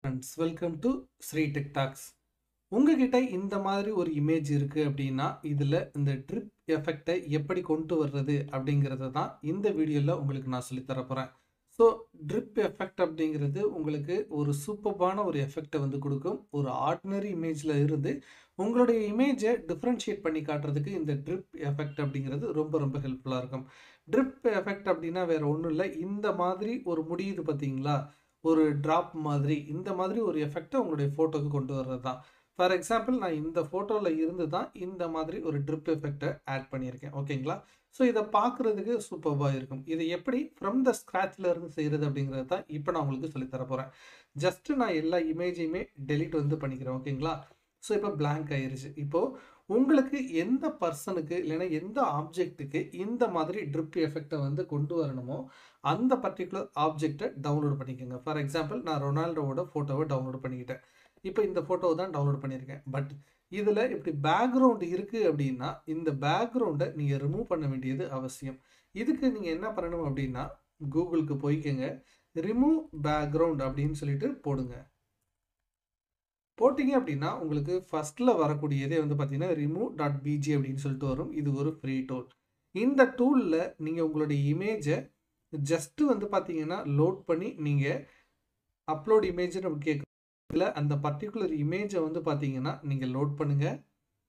friends welcome to Sri tech talks உங்ககிட்ட இந்த மாதிரி ஒரு இமேஜ் இருக்குது அப்படின்னா இதில் இந்த ட்ரிப் எஃபெக்டை எப்படி கொண்டு வர்றது அப்படிங்கிறத தான் இந்த வீடியோவில் உங்களுக்கு நான் சொல்லித் தர போகிறேன் ஸோ ட்ரிப் எஃபெக்ட் அப்படிங்கிறது உங்களுக்கு ஒரு சூப்பர்பான ஒரு எஃபெக்டை வந்து கொடுக்கும் ஒரு ஆர்டினரி இமேஜில் இருந்து உங்களுடைய இமேஜை டிஃப்ரென்ஷியேட் பண்ணி காட்டுறதுக்கு இந்த ட்ரிப் எஃபெக்ட் அப்படிங்கிறது ரொம்ப ரொம்ப ஹெல்ப்ஃபுல்லாக இருக்கும் ட்ரிப் எஃபெக்ட் அப்படின்னா வேறு ஒன்றும் இல்லை இந்த மாதிரி ஒரு முடியுது பார்த்தீங்களா ஒரு ட்ராப் மாதிரி இந்த மாதிரி ஒரு எஃபெக்டை உங்களுடைய ஃபோட்டோக்கு கொண்டு வர்றது தான் ஃபார் எக்ஸாம்பிள் நான் இந்த ஃபோட்டோவில் இருந்து தான் இந்த மாதிரி ஒரு ட்ரிப் எஃபெக்டை ஆட் பண்ணியிருக்கேன் ஓகேங்களா ஸோ இதை பார்க்குறதுக்கு சூப்பர்பாக இருக்கும் இதை எப்படி ஃப்ரம் த ஸ்க்ராட்சில் இருந்து செய்கிறது அப்படிங்கிறது தான் இப்போ நான் உங்களுக்கு சொல்லித்தர போகிறேன் ஜஸ்ட்டு நான் எல்லா இமேஜையுமே டெலிட் வந்து பண்ணிக்கிறேன் ஓகேங்களா ஸோ இப்போ பிளாங்க் ஆயிருச்சு இப்போது உங்களுக்கு எந்த பர்சனுக்கு இல்லைன்னா எந்த ஆப்ஜெக்ட்டுக்கு இந்த மாதிரி ட்ரிப் எஃபெக்டை வந்து கொண்டு வரணுமோ அந்த பர்டிகுலர் ஆப்ஜெக்டை டவுன்லோட் பண்ணிக்கோங்க ஃபார் எக்ஸாம்பிள் நான் ரொனால்டோவோட ஃபோட்டோவை டவுன்லோட் பண்ணிக்கிட்டேன் இப்போ இந்த ஃபோட்டோவை தான் டவுன்லோட் பண்ணியிருக்கேன் பட் இதில் இப்படி பேக்ரவுண்ட் இருக்குது அப்படின்னா இந்த பேக்ரவுண்டை நீங்கள் ரிமூவ் பண்ண வேண்டியது அவசியம் இதுக்கு நீங்கள் என்ன பண்ணணும் அப்படின்னா கூகுளுக்கு போய்க்கோங்க ரிமூவ் பேக்ரவுண்ட் அப்படின்னு சொல்லிட்டு போடுங்க போட்டிங்க அப்படின்னா உங்களுக்கு ஃபஸ்ட்டில் வரக்கூடியதே வந்து பார்த்தீங்கன்னா ரிமூவ் டாட் பிஜி அப்படின்னு சொல்லிட்டு வரும் இது ஒரு ஃப்ரீ டூல் இந்த டூலில் நீங்கள் உங்களுடைய இமேஜை ஜஸ்ட்டு வந்து பார்த்தீங்கன்னா லோட் பண்ணி நீங்கள் அப்லோட் இமேஜ்னு கேட்குறதுல அந்த பர்டிகுலர் இமேஜை வந்து பார்த்தீங்கன்னா நீங்கள் லோட் பண்ணுங்கள்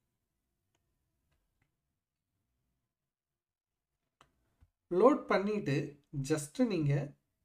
லோட் பண்ணிவிட்டு ஜஸ்ட்டு நீங்கள்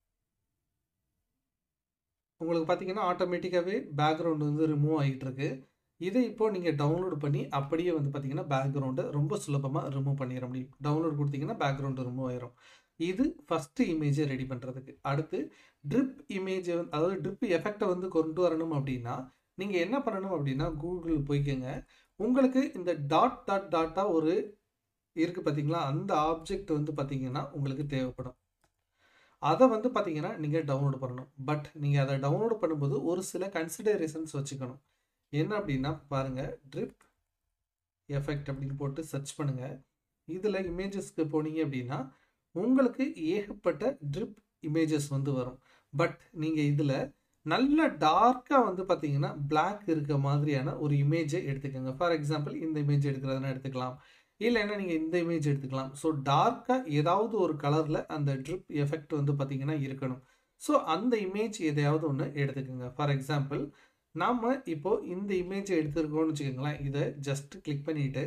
உங்களுக்கு பார்த்தீங்கன்னா ஆட்டோமேட்டிக்காகவே பேக்ரவுண்டு வந்து ரிமூவ் ஆகிட்டு இருக்கு இதை இப்போ நீங்கள் டவுன்லோட் பண்ணி அப்படியே வந்து பார்த்தீங்கன்னா பேக்ரவுண்டை ரொம்ப சுலபமாக ரிமூவ் பண்ணிட முடியும் டவுன்லோட் கொடுத்தீங்கன்னா பேக்ரவுண்டு ரிமூவ் ஆயிரும் இது ஃபஸ்ட்டு இமேஜை ரெடி பண்ணுறதுக்கு அடுத்து ட்ரிப் இமேஜை வந்து அதாவது ட்ரிப் எஃபெக்டை வந்து கொண்டு வரணும் அப்படின்னா நீங்கள் என்ன பண்ணணும் அப்படின்னா கூகுள் போய்க்கோங்க உங்களுக்கு இந்த டாட் டாட் டாட்டாக ஒரு இருக்குது பார்த்தீங்களா அந்த ஆப்ஜெக்ட் வந்து பார்த்தீங்கன்னா உங்களுக்கு தேவைப்படும் அதை வந்து பார்த்தீங்கன்னா நீங்கள் டவுன்லோட் பண்ணணும் பட் நீங்கள் அதை டவுன்லோட் பண்ணும்போது ஒரு சில கன்சிடரேஷன்ஸ் வச்சுக்கணும் என்ன அப்படின்னா பாருங்கள் ட்ரிப் எஃபெக்ட் அப்படின்னு போட்டு சர்ச் பண்ணுங்கள் இதில் இமேஜஸ்க்கு போனீங்க அப்படின்னா உங்களுக்கு ஏகப்பட்ட ட்ரிப் இமேஜஸ் வந்து வரும் பட் நீங்கள் இதில் நல்ல டார்க்காக வந்து பார்த்தீங்கன்னா பிளாக் இருக்க மாதிரியான ஒரு இமேஜை எடுத்துக்கோங்க ஃபார் எக்ஸாம்பிள் இந்த இமேஜ் எடுக்கிறதுனா எடுத்துக்கலாம் இல்லைன்னா நீங்கள் இந்த இமேஜ் எடுத்துக்கலாம் ஸோ டார்க்காக ஏதாவது ஒரு கலரில் அந்த ட்ரிப் எஃபெக்ட் வந்து பார்த்திங்கன்னா இருக்கணும் ஸோ அந்த இமேஜ் எதையாவது ஒன்று எடுத்துக்கோங்க ஃபார் எக்ஸாம்பிள் நாம் இப்போது இந்த இமேஜை எடுத்துருக்கோம்னு வச்சுக்கோங்களேன் இதை ஜஸ்ட் கிளிக் பண்ணிவிட்டு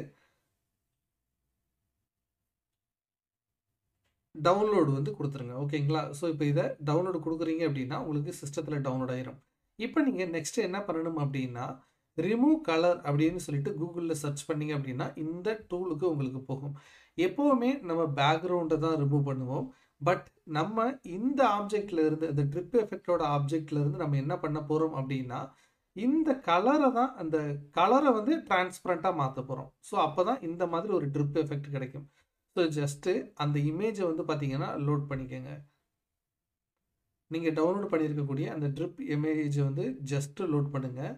டவுன்லோடு வந்து கொடுத்துருங்க ஓகேங்களா ஸோ இப்போ இதை டவுன்லோடு கொடுக்குறீங்க அப்படின்னா உங்களுக்கு சிஸ்டத்தில் டவுன்லோட் ஆயிரும் இப்போ நீங்கள் நெக்ஸ்ட் என்ன பண்ணணும் அப்படின்னா ரிமூவ் கலர் அப்படின்னு சொல்லிட்டு கூகுளில் சர்ச் பண்ணிங்க அப்படின்னா இந்த டூலுக்கு உங்களுக்கு போகும் எப்போவுமே நம்ம பேக்ரவுண்டை தான் ரிமூவ் பண்ணுவோம் பட் நம்ம இந்த ஆப்ஜெக்டில் இருந்து இந்த ட்ரிப் எஃபெக்டோட ஆப்ஜெக்டில் இருந்து நம்ம என்ன பண்ண போகிறோம் அப்படின்னா இந்த கலரை தான் அந்த கலரை வந்து டிரான்ஸ்பரண்ட்டாக மாற்ற போகிறோம் ஸோ அப்போ தான் இந்த மாதிரி ஒரு ட்ரிப் எஃபெக்ட் கிடைக்கும் ஸோ ஜஸ்ட்டு அந்த இமேஜை வந்து பார்த்தீங்கன்னா லோட் பண்ணிக்கோங்க நீங்கள் டவுன்லோட் பண்ணியிருக்கக்கூடிய அந்த ட்ரிப் இமேஜை வந்து ஜஸ்ட்டு லோட் பண்ணுங்கள்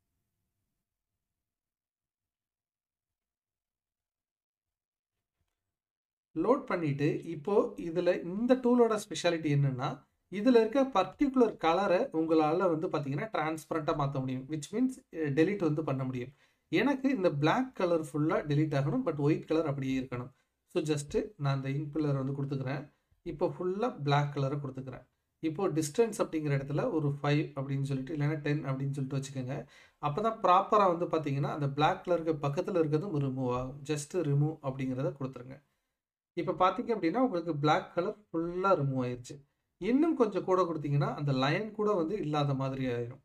லோட் பண்ணிவிட்டு இப்போது இதில் இந்த டூலோட ஸ்பெஷாலிட்டி என்னென்னா இதில் இருக்க பர்டிகுலர் கலரை உங்களால் வந்து பார்த்தீங்கன்னா டிரான்ஸ்பரண்ட்டாக மாற்ற முடியும் விச் மீன்ஸ் டெலிட் வந்து பண்ண முடியும் எனக்கு இந்த பிளாக் கலர் ஃபுல்லாக டெலிட் ஆகணும் பட் ஒயிட் கலர் அப்படியே இருக்கணும் ஸோ ஜஸ்ட்டு நான் இந்த இங்க் பில்லர் வந்து கொடுத்துக்கிறேன் இப்போ ஃபுல்லாக பிளாக் கலரை கொடுத்துக்கிறேன் இப்போது டிஸ்டன்ஸ் அப்படிங்கிற இடத்துல ஒரு ஃபைவ் அப்படின்னு சொல்லிட்டு இல்லைன்னா டென் அப்படின்னு சொல்லிட்டு வச்சுக்கோங்க அப்போ தான் ப்ராப்பராக வந்து பார்த்தீங்கன்னா அந்த பிளாக் கலருக்கு பக்கத்தில் இருக்கிறதும் ரிமூவ் ஆகும் ஜஸ்ட்டு ரிமூவ் அப்படிங்கிறத கொடுத்துருங்க இப்போ பார்த்தீங்க அப்படின்னா உங்களுக்கு பிளாக் கலர் ஃபுல்லாக ரிமூவ் ஆயிடுச்சு இன்னும் கொஞ்சம் கூட கொடுத்தீங்கன்னா அந்த லைன் கூட வந்து இல்லாத மாதிரி ஆயிரும்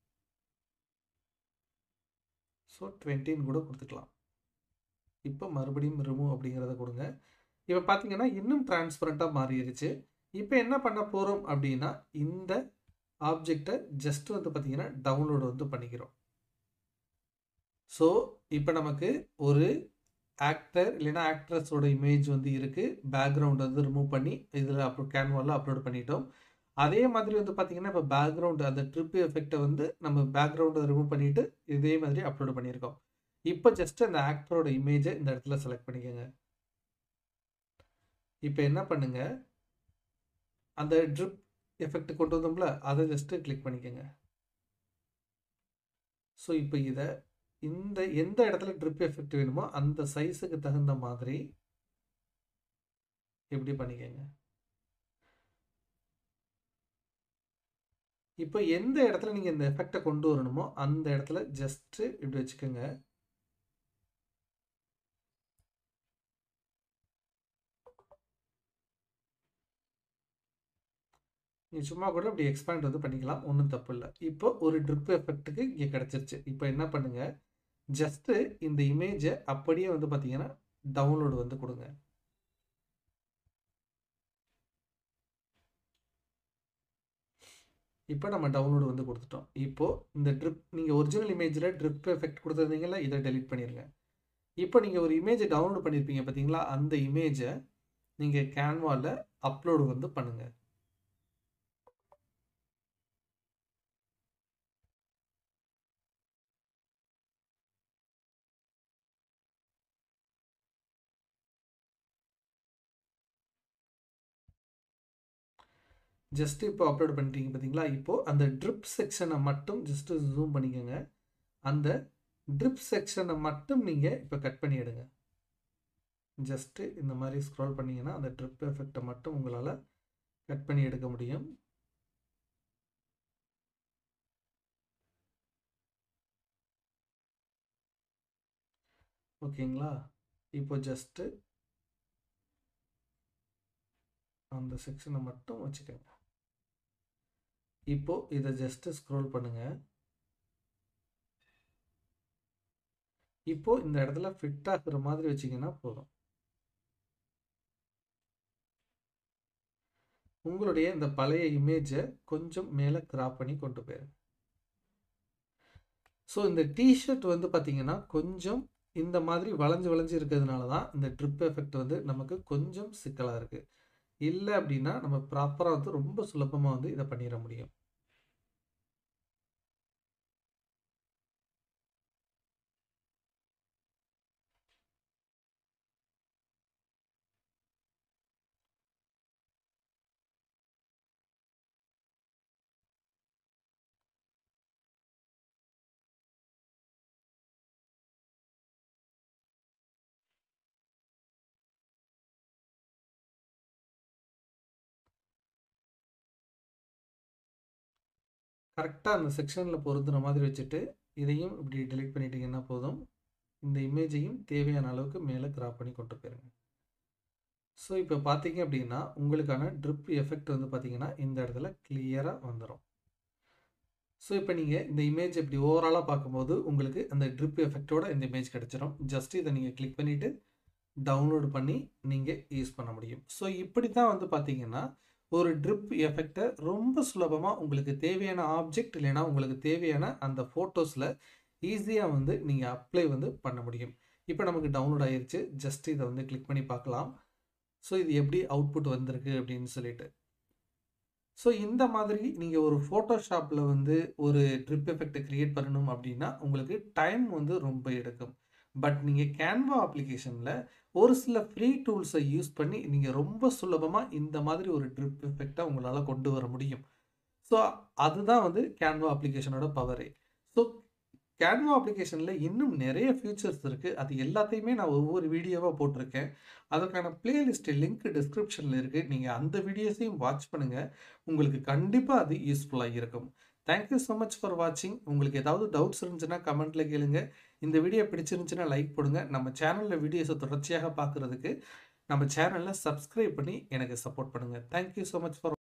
ஸோ டுவெண்ட்டின்னு கூட கொடுத்துக்கலாம் இப்போ மறுபடியும் ரிமூவ் அப்படிங்கிறத கொடுங்க இப்போ பார்த்தீங்கன்னா இன்னும் டிரான்ஸ்பரண்ட்டாக மாறிடுச்சு இப்போ என்ன பண்ண போகிறோம் அப்படின்னா இந்த ஆப்ஜெக்டை ஜஸ்ட் வந்து பார்த்தீங்கன்னா டவுன்லோடு வந்து பண்ணிக்கிறோம் ஸோ இப்போ நமக்கு ஒரு ஆக்டர் இல்லைன்னா ஆக்ட்ரஸோட இமேஜ் வந்து இருக்குது பேக்ரவுண்ட் வந்து ரிமூவ் பண்ணி இதில் அப்லோட் கேன்வாவில் அப்லோட் பண்ணிட்டோம் அதே மாதிரி வந்து பார்த்திங்கன்னா இப்போ பேக்ரவுண்டு அந்த ட்ரிப் எஃபெக்டை வந்து நம்ம பேக்ரவுண்டை ரிமூவ் பண்ணிவிட்டு இதே மாதிரி அப்லோட் பண்ணியிருக்கோம் இப்போ ஜஸ்ட் அந்த ஆக்டரோட இமேஜை இந்த இடத்துல செலக்ட் பண்ணிக்கோங்க இப்போ என்ன பண்ணுங்கள் அந்த ட்ரிப் எஃபெக்ட் கொண்டு வந்தோம்ல அதை ஜஸ்ட்டு கிளிக் பண்ணிக்கோங்க ஸோ இப்போ இதை இந்த எந்த இடத்துல ட்ரிப் எஃபெக்ட் வேணுமோ அந்த சைஸுக்கு தகுந்த மாதிரி இப்படி பண்ணிக்கங்க இப்போ எந்த இடத்துல நீங்கள் இந்த எஃபெக்டை கொண்டு வரணுமோ அந்த இடத்துல ஜஸ்ட்டு இப்படி வச்சுக்கோங்க நீங்கள் சும்மா கூட இப்படி எக்ஸ்பேண்ட் வந்து பண்ணிக்கலாம் ஒன்றும் தப்பு இல்லை இப்போ ஒரு ட்ரிப் எஃபெக்ட்டுக்கு இங்கே கிடச்சிருச்சு இப்போ என்ன பண்ணுங்கள் ஜஸ்ட்டு இந்த இமேஜை அப்படியே வந்து பார்த்தீங்கன்னா டவுன்லோடு வந்து கொடுங்க இப்போ நம்ம டவுன்லோடு வந்து கொடுத்துட்டோம் இப்போது இந்த ட்ரிப் நீங்கள் ஒரிஜினல் இமேஜில் ட்ரிப் எஃபெக்ட் கொடுத்துருந்தீங்களா இதை டெலிட் பண்ணிடுங்க இப்போ நீங்கள் ஒரு இமேஜை டவுன்லோட் பண்ணியிருப்பீங்க பார்த்தீங்களா அந்த இமேஜை நீங்கள் கேன்வாவில் அப்லோடு வந்து பண்ணுங்கள் ஜஸ்ட் இப்போ அப்லோட் பண்ணிட்டீங்க பார்த்தீங்களா இப்போது அந்த ட்ரிப் செக்ஷனை மட்டும் ஜஸ்ட்டு ஜூம் பண்ணிக்கோங்க அந்த ட்ரிப் செக்ஷனை மட்டும் நீங்கள் இப்போ கட் பண்ணி எடுங்க ஜஸ்ட்டு இந்த மாதிரி ஸ்க்ரால் பண்ணிங்கன்னா அந்த ட்ரிப் எஃபெக்டை மட்டும் உங்களால் கட் பண்ணி எடுக்க முடியும் ஓகேங்களா இப்போ ஜஸ்ட்டு அந்த செக்ஷனை மட்டும் வச்சுக்கோங்க இப்போ இதை ஜஸ்ட்டு ஸ்க்ரோல் பண்ணுங்க இப்போ இந்த இடத்துல ஃபிட் ஆகுற மாதிரி வச்சிங்கன்னா போதும் உங்களுடைய இந்த பழைய இமேஜை கொஞ்சம் மேலே கிராப் பண்ணி கொண்டு போயிருங்க ஸோ இந்த டிஷர்ட் வந்து பார்த்தீங்கன்னா கொஞ்சம் இந்த மாதிரி வளைஞ்சு வளைஞ்சு இருக்கிறதுனால தான் இந்த ட்ரிப் எஃபெக்ட் வந்து நமக்கு கொஞ்சம் சிக்கலாக இருக்குது இல்லை அப்படின்னா நம்ம ப்ராப்பராக வந்து ரொம்ப சுலபமாக வந்து இதை பண்ணிட முடியும் கரெக்டாக அந்த செக்ஷனில் பொருந்துற மாதிரி வச்சுட்டு இதையும் இப்படி டெலிட் பண்ணிட்டீங்கன்னா போதும் இந்த இமேஜையும் தேவையான அளவுக்கு மேலே கிராப் பண்ணி கொண்டு போயிருங்க ஸோ இப்போ பார்த்தீங்க அப்படின்னா உங்களுக்கான ட்ரிப் எஃபெக்ட் வந்து பார்த்தீங்கன்னா இந்த இடத்துல கிளியராக வந்துடும் ஸோ இப்போ நீங்கள் இந்த இமேஜ் இப்படி ஓவராலாக பார்க்கும்போது உங்களுக்கு அந்த ட்ரிப் எஃபெக்டோட இந்த இமேஜ் கிடச்சிரும் ஜஸ்ட் இதை நீங்கள் கிளிக் பண்ணிவிட்டு டவுன்லோட் பண்ணி நீங்கள் யூஸ் பண்ண முடியும் ஸோ இப்படி தான் வந்து பார்த்தீங்கன்னா ஒரு ட்ரிப் எஃபெக்டை ரொம்ப சுலபமாக உங்களுக்கு தேவையான ஆப்ஜெக்ட் இல்லைன்னா உங்களுக்கு தேவையான அந்த ஃபோட்டோஸில் ஈஸியாக வந்து நீங்கள் அப்ளை வந்து பண்ண முடியும் இப்போ நமக்கு டவுன்லோட் ஆயிருச்சு ஜஸ்ட் இதை வந்து கிளிக் பண்ணி பார்க்கலாம் ஸோ இது எப்படி அவுட்புட் வந்திருக்கு அப்படின்னு சொல்லிட்டு ஸோ இந்த மாதிரி நீங்கள் ஒரு ஃபோட்டோஷாப்பில் வந்து ஒரு ட்ரிப் எஃபெக்டை க்ரியேட் பண்ணணும் அப்படின்னா உங்களுக்கு டைம் வந்து ரொம்ப எடுக்கும் பட் நீங்கள் கேன்வா அப்ளிகேஷனில் ஒரு சில ஃப்ரீ டூல்ஸை யூஸ் பண்ணி நீங்கள் ரொம்ப சுலபமாக இந்த மாதிரி ஒரு ட்ரிப் எஃபெக்டை உங்களால் கொண்டு வர முடியும் ஸோ அதுதான் வந்து கேன்வா அப்ளிகேஷனோட பவரே ஸோ கேன்வா அப்ளிகேஷனில் இன்னும் நிறைய ஃபியூச்சர்ஸ் இருக்குது அது எல்லாத்தையுமே நான் ஒவ்வொரு வீடியோவாக போட்டிருக்கேன் அதற்கான பிளேலிஸ்ட் லிங்க் டிஸ்கிரிப்ஷனில் இருக்குது நீங்கள் அந்த வீடியோஸையும் வாட்ச் பண்ணுங்கள் உங்களுக்கு கண்டிப்பாக அது யூஸ்ஃபுல்லாக இருக்கும் தேங்க்யூ ஸோ மச் ஃபார் வாட்சிங் உங்களுக்கு ஏதாவது டவுட்ஸ் இருந்துச்சுன்னா கமெண்ட்டில் கேளுங்க இந்த வீடியோ பிடிச்சிருந்துச்சுன்னா லைக் போடுங்க நம்ம சேனலில் வீடியோஸை தொடர்ச்சியாக பார்க்குறதுக்கு நம்ம சேனலில் சப்ஸ்கிரைப் பண்ணி எனக்கு சப்போர்ட் பண்ணுங்கள் தேங்க்யூ ஸோ மச் ஃபார்